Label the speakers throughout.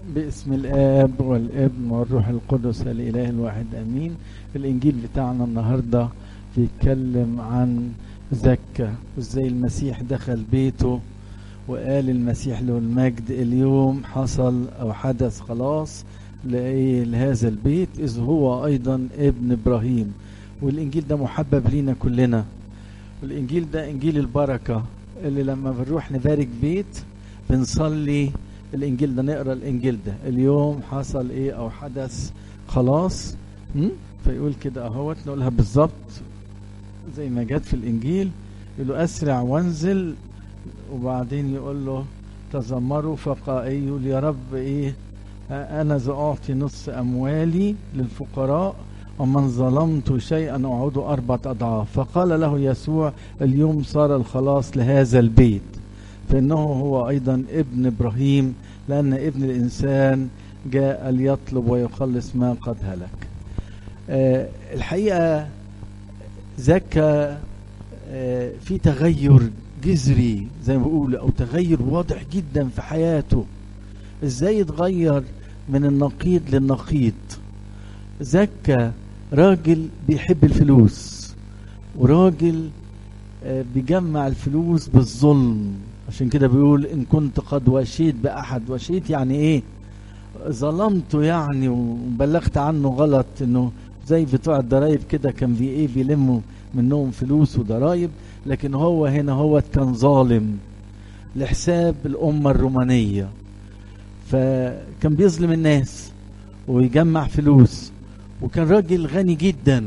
Speaker 1: باسم الاب والابن والروح القدس الاله الواحد امين الانجيل بتاعنا النهارده بيتكلم عن زكا وازاي المسيح دخل بيته وقال المسيح له المجد اليوم حصل او حدث خلاص لإيه لهذا البيت اذ هو ايضا ابن ابراهيم والانجيل ده محبب لينا كلنا والانجيل ده انجيل البركه اللي لما بنروح نبارك بيت بنصلي الانجيل ده نقرا الانجيل ده اليوم حصل ايه او حدث خلاص م? فيقول كده اهوت نقولها بالظبط زي ما جت في الانجيل يقول له اسرع وانزل وبعدين يقول له تذمروا فقائي يقول يا رب ايه انا ذا اعطي نص اموالي للفقراء ومن ظلمت شيئا اعود اربعه اضعاف فقال له يسوع اليوم صار الخلاص لهذا البيت فانه هو ايضا ابن ابراهيم لان ابن الانسان جاء ليطلب ويخلص ما قد هلك أه الحقيقه زكى أه في تغير جذري زي ما بقول او تغير واضح جدا في حياته ازاي يتغير من النقيض للنقيض زكى راجل بيحب الفلوس وراجل أه بيجمع الفلوس بالظلم عشان كده بيقول ان كنت قد وشيت باحد وشيت يعني ايه ظلمته يعني وبلغت عنه غلط انه زي بتوع الضرايب كده كان بي ايه بيلموا منهم فلوس وضرايب لكن هو هنا هو كان ظالم لحساب الامه الرومانيه فكان بيظلم الناس ويجمع فلوس وكان راجل غني جدا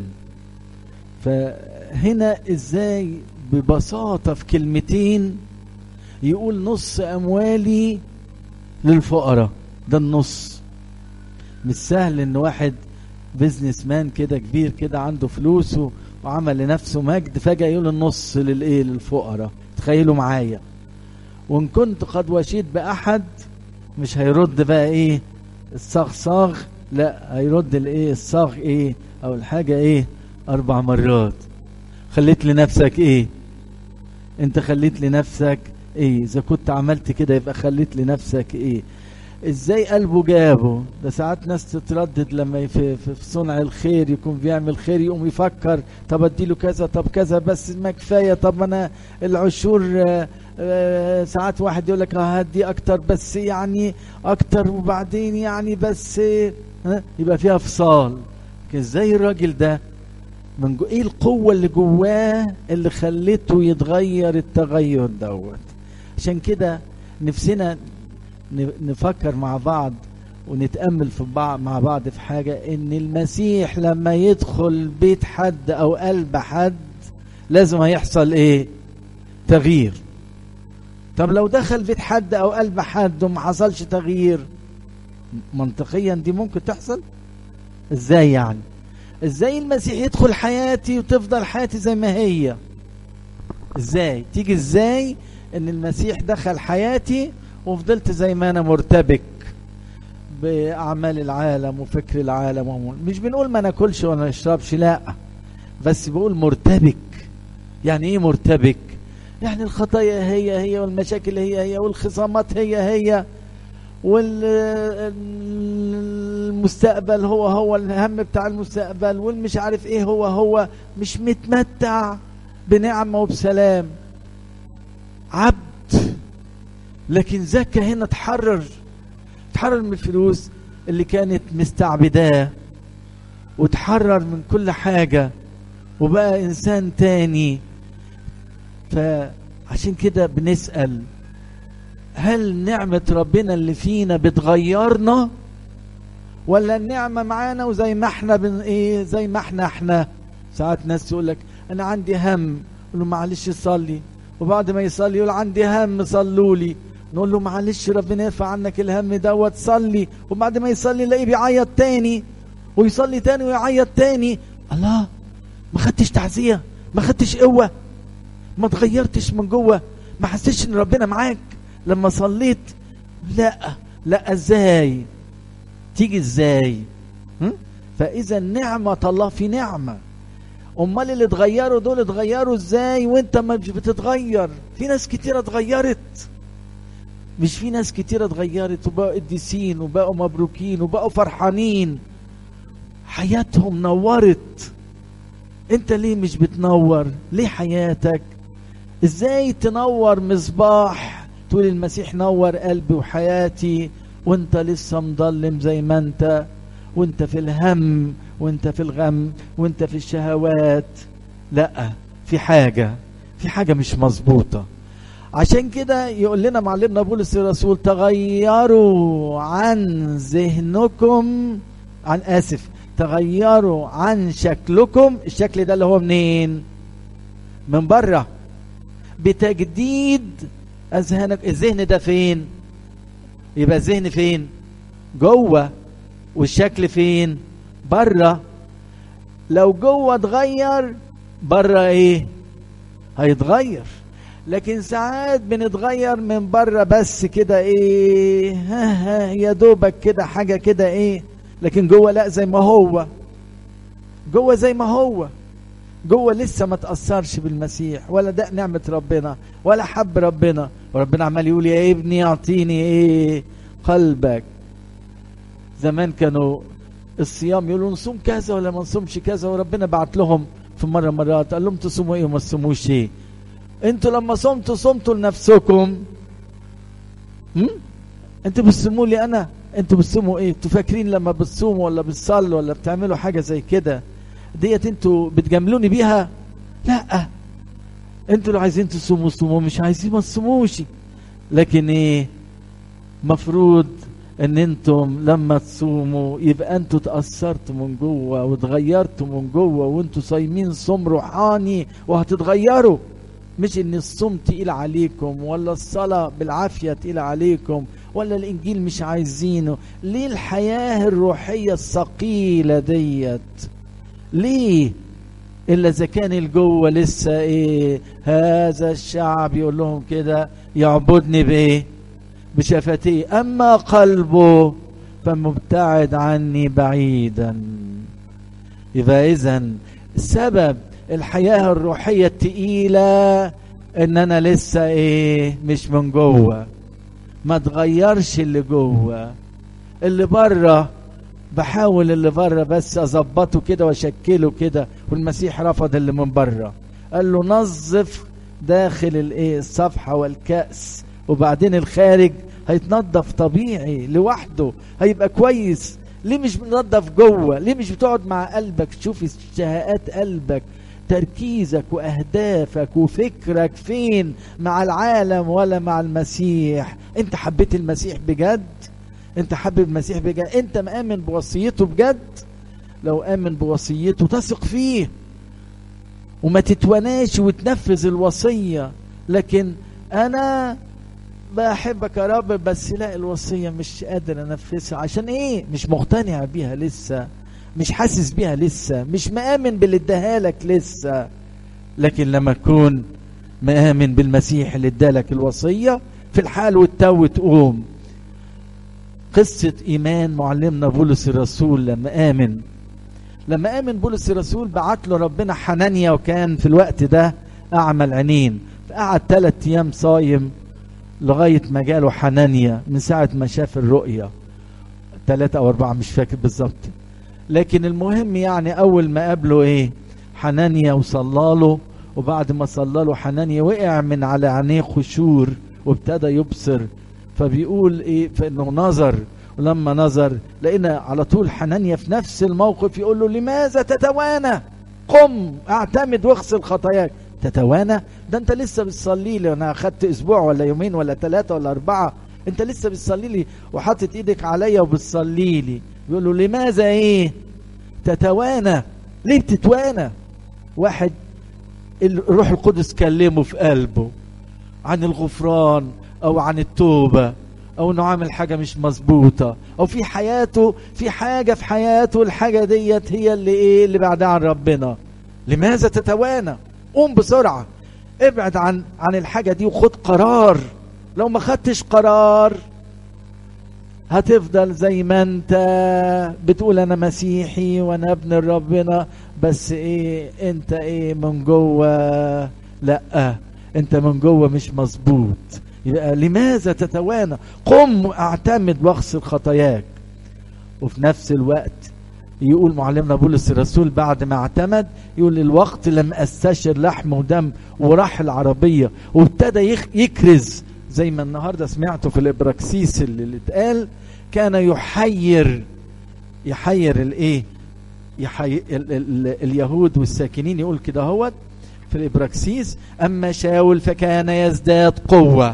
Speaker 1: فهنا ازاي ببساطه في كلمتين يقول نص اموالي للفقراء ده النص مش سهل ان واحد بيزنس مان كده كبير كده عنده فلوسه وعمل لنفسه مجد فجأة يقول النص للايه للفقراء تخيلوا معايا وان كنت قد وشيت باحد مش هيرد بقى ايه الصاغ صاغ لا هيرد الايه الصاغ ايه او الحاجة ايه اربع مرات خليت لنفسك ايه انت خليت لنفسك ايه اذا كنت عملت كده يبقى خليت لنفسك ايه ازاي قلبه جابه ده ساعات ناس تتردد لما في, في, في صنع الخير يكون بيعمل خير يقوم يفكر طب اديله كذا طب كذا بس ما كفايه طب انا العشور آآ آآ ساعات واحد يقول لك هدي اكتر بس يعني اكتر وبعدين يعني بس يبقى فيها فصال ازاي الراجل ده من جو ايه القوه اللي جواه اللي خلته يتغير التغير دوت عشان كده نفسنا نفكر مع بعض ونتأمل في بعض مع بعض في حاجة إن المسيح لما يدخل بيت حد أو قلب حد لازم هيحصل إيه؟ تغيير. طب لو دخل بيت حد أو قلب حد وما حصلش تغيير منطقيا دي ممكن تحصل؟ إزاي يعني؟ إزاي المسيح يدخل حياتي وتفضل حياتي زي ما هي؟ إزاي؟ تيجي إزاي إن المسيح دخل حياتي وفضلت زي ما انا مرتبك باعمال العالم وفكر العالم مش بنقول ما ناكلش ولا نشربش لا بس بقول مرتبك يعني ايه مرتبك يعني الخطايا هي هي والمشاكل هي هي والخصامات هي هي والمستقبل هو هو الهم بتاع المستقبل والمش عارف ايه هو هو مش متمتع بنعمه وبسلام عبد لكن زكا هنا تحرر تحرر من الفلوس اللي كانت مستعبداه وتحرر من كل حاجة وبقى إنسان تاني فعشان كده بنسأل هل نعمة ربنا اللي فينا بتغيرنا ولا النعمة معانا وزي ما احنا بن ايه زي ما احنا احنا ساعات ناس تقول لك انا عندي هم يقول له معلش صلي وبعد ما يصلي يقول عندي هم صلوا لي نقول له معلش ربنا يرفع عنك الهم دوت صلي وبعد ما يصلي يلاقيه بيعيط تاني ويصلي تاني ويعيط تاني الله ما خدتش تعزيه ما خدتش قوه ما اتغيرتش من جوه ما حسيتش ان ربنا معاك لما صليت لا لا ازاي تيجي ازاي فاذا نعمه الله في نعمه امال اللي اتغيروا دول اتغيروا ازاي وانت ما بتتغير في ناس كتيره اتغيرت مش في ناس كتيرة اتغيرت وبقوا قديسين وبقوا مبروكين وبقوا فرحانين حياتهم نورت انت ليه مش بتنور ليه حياتك ازاي تنور مصباح تقول المسيح نور قلبي وحياتي وانت لسه مضلم زي ما انت وانت في الهم وانت في الغم وانت في الشهوات لا في حاجة في حاجة مش مظبوطة عشان كده يقول لنا معلمنا بولس الرسول تغيروا عن ذهنكم عن اسف تغيروا عن شكلكم الشكل ده اللي هو منين من بره بتجديد اذهانك الذهن ده فين يبقى الذهن فين جوه والشكل فين بره لو جوه اتغير بره ايه هيتغير لكن ساعات بنتغير من بره بس كده ايه ها ها يا دوبك كده حاجه كده ايه لكن جوه لا زي ما هو جوه زي ما هو جوه لسه ما تأثرش بالمسيح ولا ده نعمة ربنا ولا حب ربنا وربنا عمال يقول يا ابني اعطيني ايه قلبك زمان كانوا الصيام يقولوا نصوم كذا ولا ما نصومش كذا وربنا بعت لهم في مرة مرات قال لهم تصوموا ايه وما تصوموش ايه انتوا لما صمتوا صمتوا لنفسكم هم؟ انتوا بتصوموا لي انا انتوا بتصوموا ايه انتوا فاكرين لما بتصوموا ولا بتصلوا ولا بتعملوا حاجة زي كده ديت انتوا بتجاملوني بيها لا انتوا لو عايزين تصوموا صوموا مش عايزين ما تصوموش لكن ايه مفروض ان انتم لما تصوموا يبقى انتوا تأثرتوا من جوه واتغيرتوا من جوه وانتوا صايمين صوم روحاني وهتتغيروا مش ان الصوم تقيل عليكم ولا الصلاة بالعافية تقيل عليكم ولا الانجيل مش عايزينه ليه الحياة الروحية الثقيلة ديت ليه الا اذا كان الجوه لسه ايه هذا الشعب يقول لهم كده يعبدني بايه بشفتيه اما قلبه فمبتعد عني بعيدا يبقى اذا سبب الحياه الروحيه التقيله ان انا لسه ايه مش من جوه ما تغيرش اللي جوه اللي بره بحاول اللي بره بس اظبطه كده واشكله كده والمسيح رفض اللي من بره قال له نظف داخل الايه الصفحه والكاس وبعدين الخارج هيتنظف طبيعي لوحده هيبقى كويس ليه مش بننظف جوه ليه مش بتقعد مع قلبك تشوف اشتهاءات قلبك تركيزك واهدافك وفكرك فين مع العالم ولا مع المسيح انت حبيت المسيح بجد انت حابب المسيح بجد انت مآمن بوصيته بجد لو آمن بوصيته تثق فيه وما تتوناش وتنفذ الوصية لكن انا بحبك يا رب بس لا الوصية مش قادر انفذها عشان ايه مش مقتنع بيها لسه مش حاسس بيها لسه مش مآمن باللي اداها لك لسه لكن لما تكون مآمن بالمسيح اللي ادالك الوصية في الحال والتو تقوم قصة إيمان معلمنا بولس الرسول لما آمن لما آمن بولس الرسول بعت له ربنا حنانيا وكان في الوقت ده أعمى العينين فقعد ثلاث أيام صايم لغاية ما جاله حنانيا من ساعة ما شاف الرؤية ثلاثة أو أربعة مش فاكر بالظبط لكن المهم يعني أول ما قابله إيه حنانيا وصلى له وبعد ما صلى له حنانيا وقع من على عينيه خشور وابتدى يبصر فبيقول ايه فانه نظر ولما نظر لقينا على طول حنانيا في نفس الموقف يقول له لماذا تتوانى قم اعتمد واغسل خطاياك تتوانى ده انت لسه بتصلي لي انا اخدت اسبوع ولا يومين ولا ثلاثه ولا اربعه انت لسه بتصلي لي وحاطط ايدك عليا وبتصلي لي يقول له لماذا ايه تتوانى ليه بتتوانى واحد الروح القدس كلمه في قلبه عن الغفران او عن التوبة او انه عامل حاجة مش مظبوطة او في حياته في حاجة في حياته الحاجة ديت هي اللي ايه اللي بعدها عن ربنا لماذا تتوانى قوم بسرعة ابعد عن عن الحاجة دي وخد قرار لو ما خدتش قرار هتفضل زي ما انت بتقول انا مسيحي وانا ابن ربنا بس ايه انت ايه من جوه لا انت من جوه مش مظبوط يبقى لماذا تتوانى قم اعتمد واغسل خطاياك وفي نفس الوقت يقول معلمنا بولس الرسول بعد ما اعتمد يقول الوقت لم استشر لحم ودم وراح العربيه وابتدى يكرز زي ما النهارده سمعته في الابراكسيس اللي اتقال كان يحير يحير الايه يحي... ال... ال... اليهود والساكنين يقول كده هوت في الابراكسيس اما شاول فكان يزداد قوه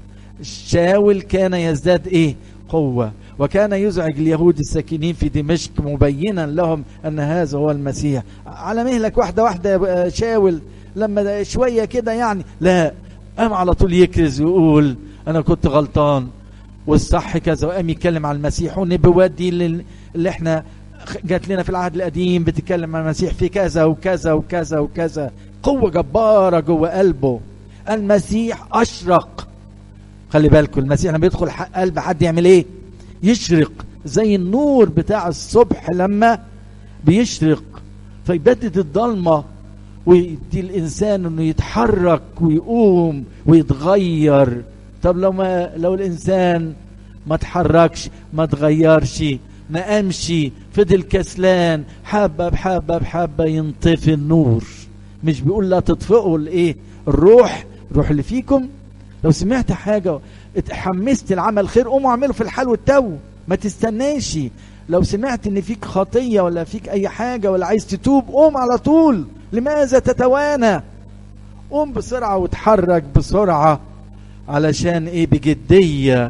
Speaker 1: شاول كان يزداد ايه قوه وكان يزعج اليهود الساكنين في دمشق مبينا لهم ان هذا هو المسيح على مهلك واحده واحده شاول لما شويه كده يعني لا قام على طول يكرز ويقول انا كنت غلطان والصح كذا وقام يتكلم عن المسيح والنبوات دي اللي, اللي احنا جات لنا في العهد القديم بتتكلم عن المسيح في كذا وكذا وكذا وكذا قوة جبارة جوه قلبه المسيح أشرق خلي بالكم المسيح لما يدخل قلب حد يعمل ايه يشرق زي النور بتاع الصبح لما بيشرق فيبدد الضلمة ويدي الإنسان إنه يتحرك ويقوم ويتغير طب لو ما لو الإنسان ما اتحركش ما اتغيرش ما قامش فضل كسلان حبة بحبة بحبة ينطفي النور مش بيقول لا تطفئوا الايه الروح الروح اللي فيكم لو سمعت حاجة اتحمست العمل خير قوموا اعملوا في الحال والتو ما تستناش لو سمعت ان فيك خطية ولا فيك اي حاجة ولا عايز تتوب قوم على طول لماذا تتوانى قوم بسرعة وتحرك بسرعة علشان ايه بجدية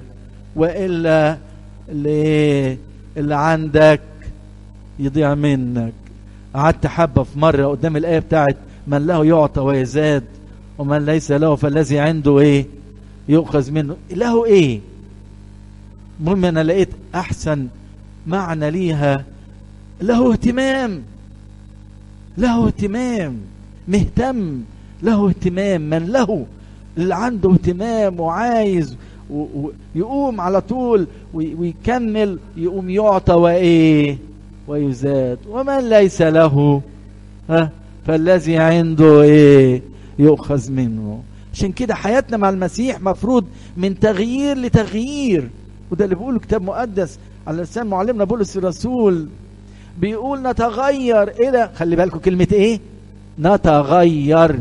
Speaker 1: والا اللي, اللي عندك يضيع منك قعدت حبة في مرة قدام الآية بتاعت من له يعطى ويزاد ومن ليس له فالذي عنده ايه يؤخذ منه له ايه المهم انا لقيت احسن معنى ليها له اهتمام له اهتمام مهتم له اهتمام من له اللي عنده اهتمام وعايز ويقوم على طول ويكمل يقوم يعطى وايه ويزاد ومن ليس له ها فالذي عنده ايه يؤخذ منه عشان كده حياتنا مع المسيح مفروض من تغيير لتغيير وده اللي بيقوله كتاب مقدس على لسان معلمنا بولس الرسول بيقول نتغير الى خلي بالكم كلمه ايه نتغير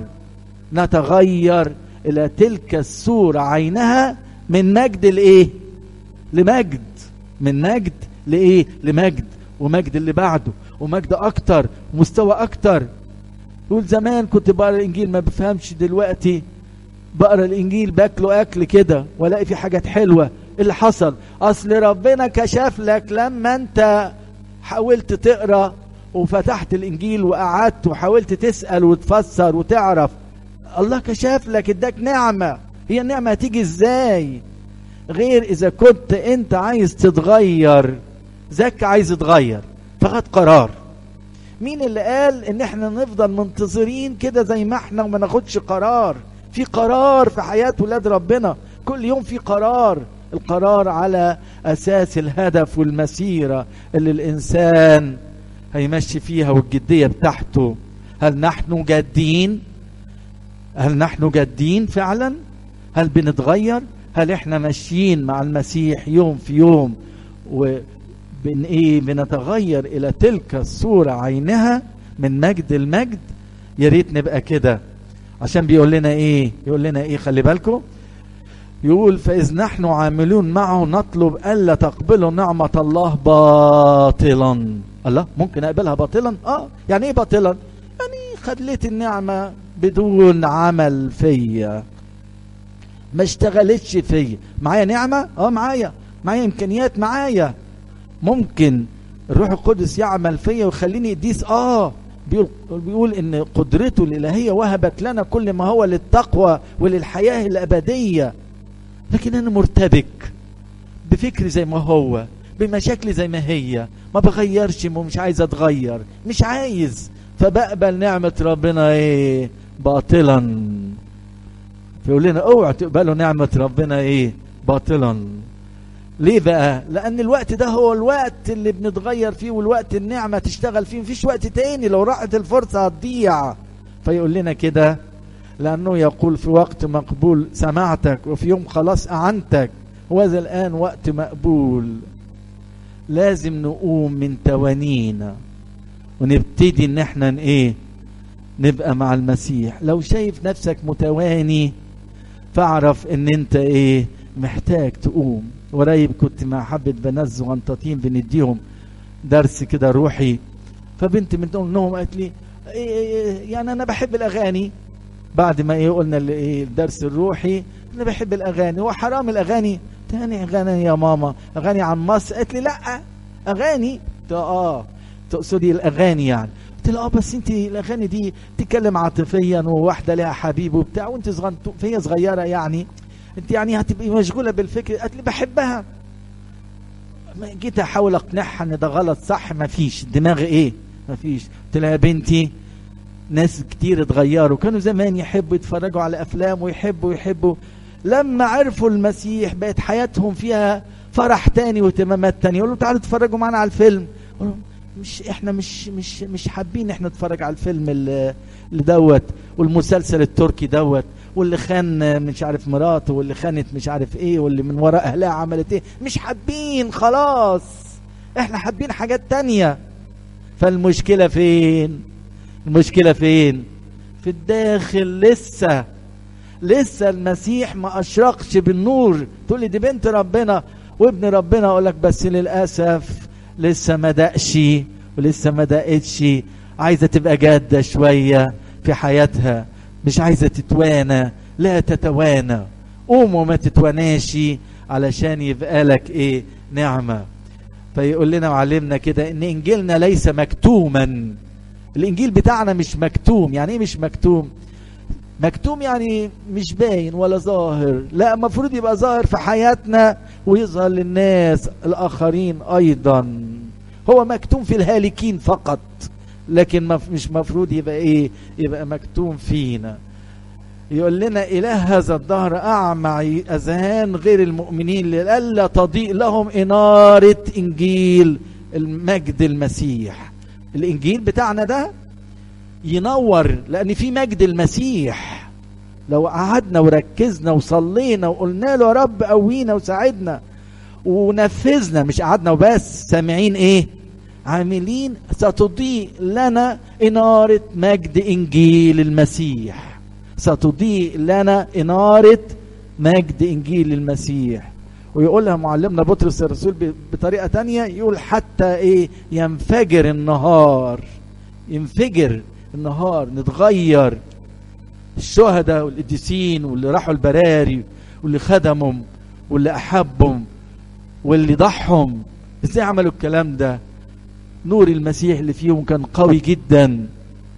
Speaker 1: نتغير الى تلك الصوره عينها من مجد لايه لمجد من مجد لايه لمجد ومجد اللي بعده ومجد اكتر ومستوى اكتر يقول زمان كنت بقرا الانجيل ما بفهمش دلوقتي بقرا الانجيل باكله اكل كده والاقي في حاجات حلوه اللي حصل اصل ربنا كشف لك لما انت حاولت تقرا وفتحت الانجيل وقعدت وحاولت تسال وتفسر وتعرف الله كشف لك اداك نعمه هي النعمه هتيجي ازاي غير اذا كنت انت عايز تتغير زك عايز يتغير فخد قرار مين اللي قال ان احنا نفضل منتظرين كده زي ما احنا وما ناخدش قرار في قرار في حياة ولاد ربنا كل يوم في قرار القرار على اساس الهدف والمسيرة اللي الانسان هيمشي فيها والجدية بتاعته هل نحن جادين هل نحن جادين فعلا هل بنتغير هل احنا ماشيين مع المسيح يوم في يوم و بن ايه بنتغير الى تلك الصورة عينها من مجد المجد يا ريت نبقى كده عشان بيقول لنا ايه يقول لنا ايه خلي بالكم يقول فإذ نحن عاملون معه نطلب ألا تقبلوا نعمة الله باطلا الله ممكن أقبلها باطلا اه يعني ايه باطلا يعني خليت النعمة بدون عمل فيا ما اشتغلتش فيا معايا نعمة اه معايا معايا امكانيات معايا ممكن الروح القدس يعمل فيا ويخليني قديس اه بيقول, بيقول ان قدرته الالهيه وهبت لنا كل ما هو للتقوى وللحياه الابديه لكن انا مرتبك بفكري زي ما هو بمشاكلي زي ما هي ما بغيرش ومش عايز اتغير مش عايز فبقبل نعمه ربنا ايه باطلا فيقول لنا اوعوا تقبلوا نعمه ربنا ايه باطلا ليه بقى لان الوقت ده هو الوقت اللي بنتغير فيه والوقت النعمة تشتغل فيه مفيش وقت تاني لو راحت الفرصة هتضيع فيقول لنا كده لأنه يقول في وقت مقبول سمعتك وفي يوم خلاص أعنتك وهذا الآن وقت مقبول لازم نقوم من توانينا ونبتدي ان احنا ايه نبقى مع المسيح لو شايف نفسك متواني فاعرف ان انت ايه محتاج تقوم قريب كنت مع حبة بنات صغنطاطين بنديهم درس كده روحي فبنت منهم قالت لي إيه إيه يعني انا بحب الاغاني بعد ما ايه قلنا ايه الدرس الروحي انا بحب الاغاني هو حرام الاغاني تاني اغاني يا ماما اغاني عن مصر قالت لي لا اغاني اه تقصدي الاغاني يعني قلت لها اه بس انت الاغاني دي تتكلم عاطفيا وواحده لها حبيب وبتاع وانت صغنط فهي صغيره يعني انت يعني هتبقي مشغوله بالفكر قالت لي بحبها جيت احاول اقنعها ان ده غلط صح ما فيش دماغ ايه ما فيش قلت لها يا بنتي ناس كتير اتغيروا كانوا زمان يحبوا يتفرجوا على افلام ويحبوا يحبوا لما عرفوا المسيح بقت حياتهم فيها فرح تاني واهتمامات تانية يقولوا تعالوا اتفرجوا معانا على الفيلم مش احنا مش مش مش حابين احنا نتفرج على الفيلم اللي دوت والمسلسل التركي دوت واللي خان مش عارف مراته واللي خانت مش عارف ايه واللي من وراء اهلها عملت ايه مش حابين خلاص احنا حابين حاجات تانية فالمشكلة فين المشكلة فين في الداخل لسه لسه المسيح ما اشرقش بالنور تقول لي دي بنت ربنا وابن ربنا اقول لك بس للاسف لسه ما دقش ولسه ما دقتش عايزه تبقى جاده شويه في حياتها مش عايزه تتوانى لا تتوانى قوم وما تتواناش علشان يبقى لك ايه نعمه فيقول لنا وعلمنا كده ان انجيلنا ليس مكتوما الانجيل بتاعنا مش مكتوم يعني ايه مش مكتوم مكتوم يعني مش باين ولا ظاهر لا المفروض يبقى ظاهر في حياتنا ويظهر للناس الاخرين ايضا هو مكتوم في الهالكين فقط لكن مش مفروض يبقى ايه يبقى مكتوم فينا يقول لنا اله هذا الدهر اعمى اذهان غير المؤمنين لئلا تضيء لهم اناره انجيل المجد المسيح الانجيل بتاعنا ده ينور لان في مجد المسيح لو قعدنا وركزنا وصلينا وقلنا له يا رب قوينا وساعدنا ونفذنا مش قعدنا وبس سامعين ايه عاملين ستضيء لنا إنارة مجد إنجيل المسيح ستضيء لنا إنارة مجد إنجيل المسيح ويقولها معلمنا بطرس الرسول بطريقة تانية يقول حتى إيه ينفجر النهار ينفجر النهار نتغير الشهداء والقديسين واللي راحوا البراري واللي خدمهم واللي أحبهم واللي ضحهم ازاي عملوا الكلام ده نور المسيح اللي فيهم كان قوي جدا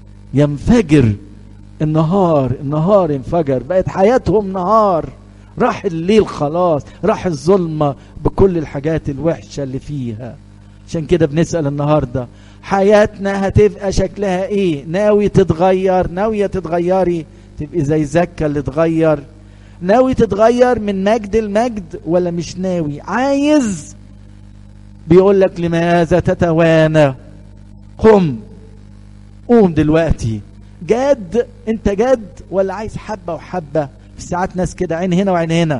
Speaker 1: ينفجر النهار النهار انفجر بقت حياتهم نهار راح الليل خلاص راح الظلمة بكل الحاجات الوحشة اللي فيها عشان كده بنسأل النهاردة حياتنا هتبقى شكلها ايه ناوي تتغير ناوية تتغيري تبقي زي زكا اللي اتغير ناوي تتغير من مجد المجد ولا مش ناوي عايز بيقول لك لماذا تتوانى قم قوم دلوقتي جد انت جد ولا عايز حبه وحبه في ساعات ناس كده عين هنا وعين هنا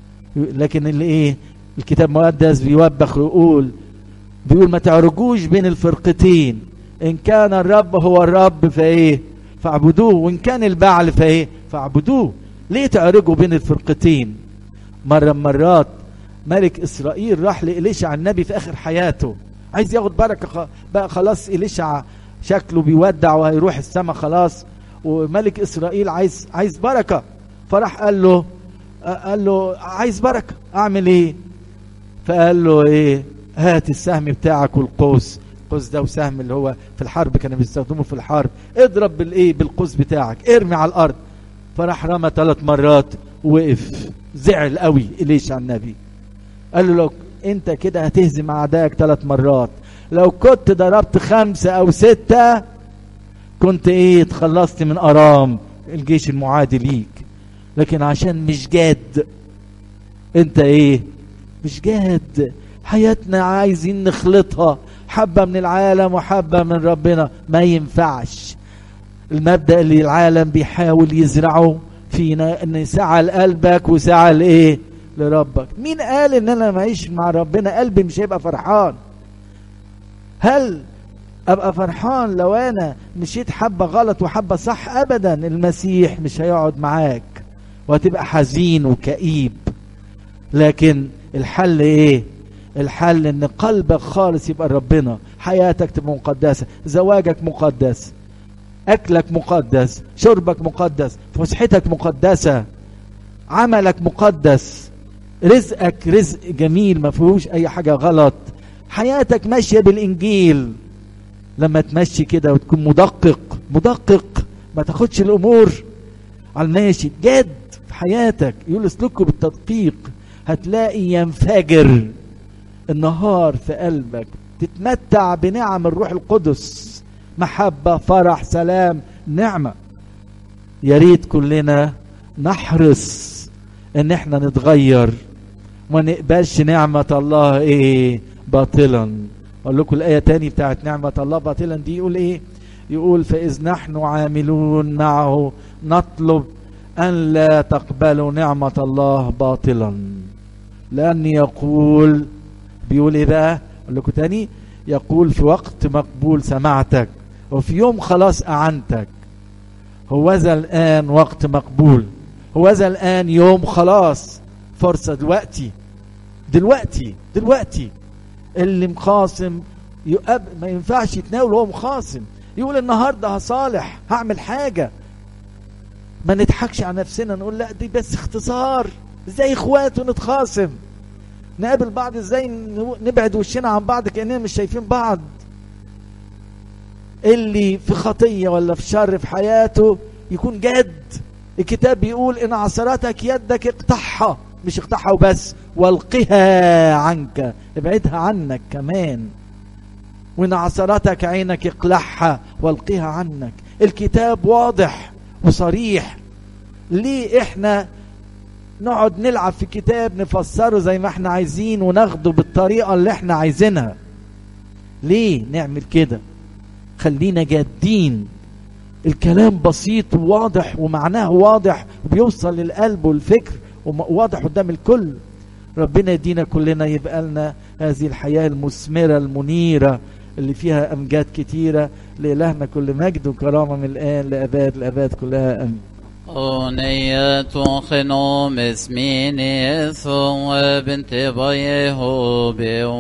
Speaker 1: لكن اللي ايه الكتاب المقدس بيوبخ ويقول بيقول ما تعرجوش بين الفرقتين ان كان الرب هو الرب فايه فاعبدوه وان كان البعل فايه فاعبدوه ليه تعرجوا بين الفرقتين مرة مرات ملك اسرائيل راح لإليشع النبي في اخر حياته عايز ياخد بركة بقى خلاص إليشع شكله بيودع وهيروح السما خلاص وملك اسرائيل عايز عايز بركة فراح قال له قال له عايز بركة اعمل ايه فقال له ايه هات السهم بتاعك والقوس القوس ده وسهم اللي هو في الحرب كانوا بيستخدموه في الحرب اضرب بالايه بالقوس بتاعك ارمي على الارض فراح رمى ثلاث مرات وقف زعل قوي إليش على النبي قال له لو انت كده هتهزم اعدائك ثلاث مرات لو كنت ضربت خمسة او ستة كنت ايه اتخلصت من ارام الجيش المعادي ليك لكن عشان مش جاد انت ايه مش جاد حياتنا عايزين نخلطها حبة من العالم وحبة من ربنا ما ينفعش المبدأ اللي العالم بيحاول يزرعه فينا ان سعى لقلبك وسعى لايه لربك مين قال ان انا معيش مع ربنا قلبي مش هيبقى فرحان هل ابقى فرحان لو انا مشيت حبه غلط وحبه صح ابدا المسيح مش هيقعد معاك وهتبقى حزين وكئيب لكن الحل ايه الحل ان قلبك خالص يبقى ربنا حياتك تبقى مقدسه زواجك مقدس اكلك مقدس شربك مقدس فسحتك مقدسه عملك مقدس رزقك رزق جميل ما فيهوش اي حاجه غلط حياتك ماشيه بالانجيل لما تمشي كده وتكون مدقق مدقق ما تاخدش الامور على الماشي جد في حياتك يقول اسلكوا بالتدقيق هتلاقي ينفجر النهار في قلبك تتمتع بنعم الروح القدس محبة فرح سلام نعمة يا ريت كلنا نحرص ان احنا نتغير وما نقبلش نعمة الله ايه باطلا اقول لكم الايه تاني بتاعت نعمه الله باطلا دي يقول ايه يقول فاذ نحن عاملون معه نطلب ان لا تقبلوا نعمه الله باطلا لان يقول بيقول ايه بقى اقول لكم تاني يقول في وقت مقبول سمعتك وفي يوم خلاص اعنتك هوذا الان وقت مقبول هوذا الان يوم خلاص فرصه دلوقتي دلوقتي دلوقتي اللي مخاصم يقب ما ينفعش يتناول وهو مخاصم يقول النهارده هصالح هعمل حاجه ما نضحكش على نفسنا نقول لا دي بس اختصار ازاي اخوات ونتخاصم نقابل بعض ازاي نبعد وشنا عن بعض كاننا مش شايفين بعض اللي في خطيه ولا في شر في حياته يكون جد الكتاب بيقول ان عثرتك يدك اقطعها مش اقطعها وبس والقها عنك ابعدها عنك كمان وان عثرتك عينك اقلعها والقها عنك الكتاب واضح وصريح ليه احنا نقعد نلعب في كتاب نفسره زي ما احنا عايزين وناخده بالطريقة اللي احنا عايزينها ليه نعمل كده خلينا جادين الكلام بسيط وواضح ومعناه واضح وبيوصل للقلب والفكر وواضح قدام الكل ربنا يدينا كلنا يبقى لنا هذه الحياة المثمرة المنيرة اللي فيها أمجاد كتيرة لإلهنا كل مجد وكرامة من الآن لأباد الأباد كلها أمين
Speaker 2: أغنية خنوم اسميني ثم بنت بيه